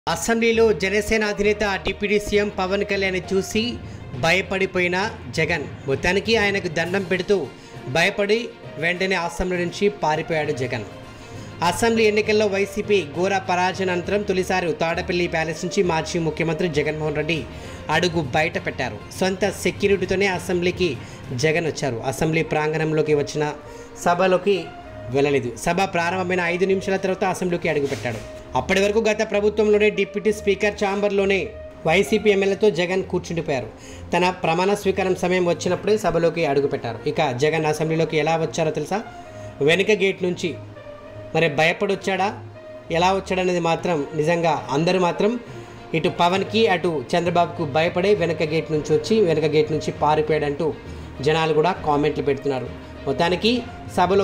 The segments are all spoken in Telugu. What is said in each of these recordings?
అసెంబ్లీలో జనసేన అధినేత డిప్యూటీ సీఎం పవన్ కళ్యాణ్ చూసి భయపడిపోయిన జగన్ మొత్తానికి ఆయనకు దండం పెడుతూ భయపడి వెంటనే అసెంబ్లీ నుంచి పారిపోయాడు జగన్ అసెంబ్లీ ఎన్నికల్లో వైసీపీ ఘోర పరాజయం అనంతరం తొలిసారి తాడపల్లి ప్యాలెస్ నుంచి మాజీ ముఖ్యమంత్రి జగన్మోహన్ రెడ్డి అడుగు బయట పెట్టారు సొంత సెక్యూరిటీతోనే అసెంబ్లీకి జగన్ వచ్చారు అసెంబ్లీ ప్రాంగణంలోకి వచ్చిన సభలోకి వెళ్ళలేదు సభ ప్రారంభమైన ఐదు నిమిషాల తర్వాత అసెంబ్లీకి అడుగుపెట్టాడు అప్పటి వరకు గత ప్రభుత్వంలోనే డిప్యూటీ స్పీకర్ ఛాంబర్లోనే వైసీపీ ఎమ్మెల్యేతో జగన్ కూర్చుండిపోయారు తన ప్రమాణ స్వీకారం సమయం వచ్చినప్పుడే సభలోకి అడుగుపెట్టారు ఇక జగన్ అసెంబ్లీలోకి ఎలా వచ్చారో తెలుసా వెనుక గేట్ నుంచి మరి భయపడి వచ్చాడా ఎలా వచ్చాడనేది మాత్రం నిజంగా అందరూ మాత్రం ఇటు పవన్కి అటు చంద్రబాబుకు భయపడే వెనక గేట్ నుంచి వచ్చి వెనక గేట్ నుంచి పారిపోయాడంటూ జనాలు కూడా కామెంట్లు పెడుతున్నారు మొత్తానికి సభలో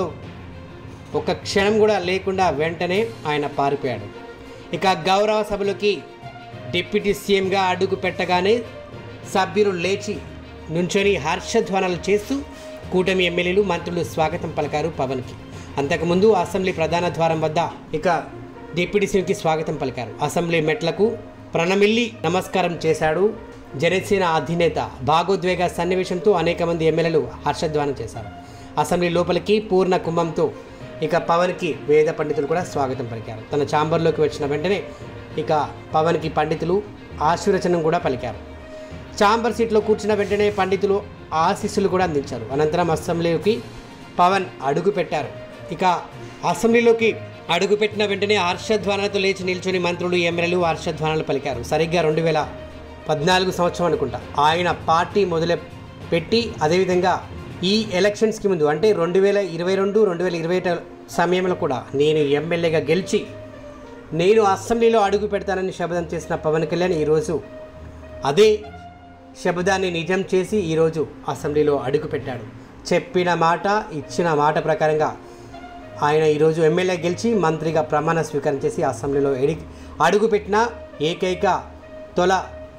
ఒక క్షణం కూడా లేకుండా వెంటనే ఆయన పారిపోయాడు ఇక గౌరవ సభలోకి డిప్యూటీ సీఎంగా అడుగు పెట్టగానే సభ్యులు లేచి నుంచొని హర్షధ్వానాలు చేస్తూ కూటమి ఎమ్మెల్యేలు మంత్రులు స్వాగతం పలికారు పవన్కి అంతకుముందు అసెంబ్లీ ప్రధాన ద్వారం వద్ద ఇక డిప్యూటీ సీఎంకి స్వాగతం పలికారు అసెంబ్లీ మెట్లకు ప్రణమిల్లి నమస్కారం చేశాడు జనసేన అధినేత భాగోద్వేగ సన్నివేశంతో అనేక మంది ఎమ్మెల్యేలు హర్షధ్వానం చేశారు అసెంబ్లీ లోపలికి పూర్ణ కుంభంతో ఇక పవన్కి వేద పండితులు కూడా స్వాగతం పలికారు తన ఛాంబర్లోకి వచ్చిన వెంటనే ఇక పవన్కి పండితులు ఆశీర్వచనం కూడా పలికారు ఛాంబర్ సీట్లో కూర్చున్న వెంటనే పండితులు ఆశీస్సులు కూడా అందించారు అనంతరం అసెంబ్లీకి పవన్ అడుగు పెట్టారు ఇక అసెంబ్లీలోకి అడుగుపెట్టిన వెంటనే హర్షధ్వానాలతో లేచి నిల్చొని మంత్రులు ఎమ్మెల్యేలు హర్షధ్వానాలు పలికారు సరిగ్గా రెండు వేల పద్నాలుగు సంవత్సరం అనుకుంటా ఆయన పార్టీ మొదలు పెట్టి అదేవిధంగా ఈ ఎలక్షన్స్కి ముందు అంటే రెండు వేల ఇరవై రెండు రెండు వేల ఇరవై సమయంలో కూడా నేను ఎమ్మెల్యేగా గెలిచి నేను అసెంబ్లీలో అడుగు పెడతానని శపథం చేసిన పవన్ కళ్యాణ్ ఈరోజు అదే శబ్దాన్ని నిజం చేసి ఈరోజు అసెంబ్లీలో అడుగుపెట్టాడు చెప్పిన మాట ఇచ్చిన మాట ప్రకారంగా ఆయన ఈరోజు ఎమ్మెల్యే గెలిచి మంత్రిగా ప్రమాణ స్వీకారం చేసి అసెంబ్లీలో ఎడి అడుగుపెట్టిన ఏకైక తొల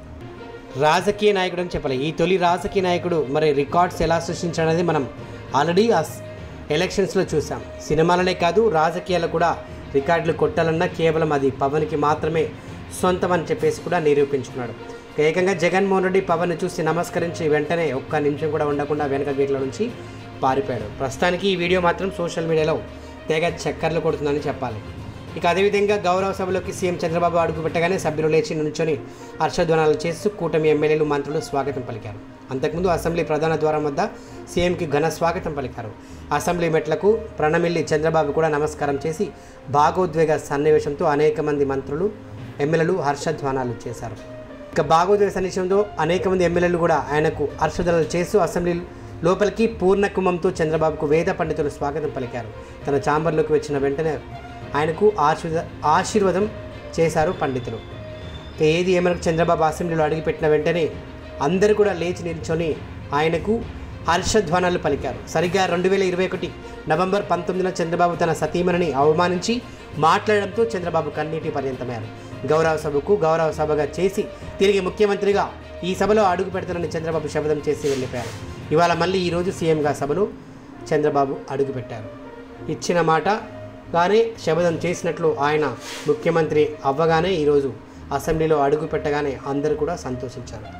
రాజకీయ నాయకుడు అని చెప్పాలి ఈ తొలి రాజకీయ నాయకుడు మరి రికార్డ్స్ ఎలా సృష్టించాడనేది మనం ఆల్రెడీ ఆ స్- ఎలక్షన్స్లో చూసాం సినిమాలనే కాదు రాజకీయాలు కూడా రికార్డులు కొట్టాలన్నా కేవలం అది పవన్కి మాత్రమే సొంతం అని చెప్పేసి కూడా నిరూపించుకున్నాడు ఇక ఏకంగా జగన్మోహన్ రెడ్డి పవన్ చూసి నమస్కరించి వెంటనే ఒక్క నిమిషం కూడా ఉండకుండా వెనక గేట్ల నుంచి పారిపోయాడు ప్రస్తుతానికి ఈ వీడియో మాత్రం సోషల్ మీడియాలో తెగ చక్కర్లు కొడుతుందని చెప్పాలి ఇక అదేవిధంగా గౌరవ సభలోకి సీఎం చంద్రబాబు అడుగు పెట్టగానే సభ్యులు లేచి నుంచొని హర్షధ్వానాలు చేస్తూ కూటమి ఎమ్మెల్యేలు మంత్రులు స్వాగతం పలికారు అంతకుముందు అసెంబ్లీ ప్రధాన ద్వారం వద్ద సీఎంకి ఘన స్వాగతం పలికారు అసెంబ్లీ మెట్లకు ప్రణమిల్లి చంద్రబాబు కూడా నమస్కారం చేసి భాగోద్వేగ సన్నివేశంతో అనేక మంది మంత్రులు ఎమ్మెల్యేలు హర్షధ్వానాలు చేశారు ఇక భాగోద్వేగ సన్నివేశంతో అనేక మంది ఎమ్మెల్యేలు కూడా ఆయనకు హర్షధ్వానాలు చేస్తూ అసెంబ్లీ లోపలికి పూర్ణ కుంభంతో చంద్రబాబుకు వేద పండితులు స్వాగతం పలికారు తన ఛాంబర్లోకి వచ్చిన వెంటనే ఆయనకు ఆశీర్వ ఆశీర్వాదం చేశారు పండితులు ఇక ఏది ఏమనకు చంద్రబాబు అసెంబ్లీలో అడుగుపెట్టిన వెంటనే అందరూ కూడా లేచి నిల్చొని ఆయనకు హర్షధ్వానాలు పలికారు సరిగ్గా రెండు వేల ఇరవై ఒకటి నవంబర్ పంతొమ్మిదిన చంద్రబాబు తన సతీమణిని అవమానించి మాట్లాడడంతో చంద్రబాబు కన్నీటి పర్యంతమయ్యారు గౌరవ సభకు గౌరవ సభగా చేసి తిరిగి ముఖ్యమంత్రిగా ఈ సభలో అడుగు పెడతానని చంద్రబాబు శపథం చేసి వెళ్ళిపోయారు ఇవాళ మళ్ళీ ఈరోజు సీఎంగా సభలో చంద్రబాబు అడుగుపెట్టారు ఇచ్చిన మాట గానే శపథం చేసినట్లు ఆయన ముఖ్యమంత్రి అవ్వగానే ఈరోజు అసెంబ్లీలో అడుగు పెట్టగానే అందరూ కూడా సంతోషించారు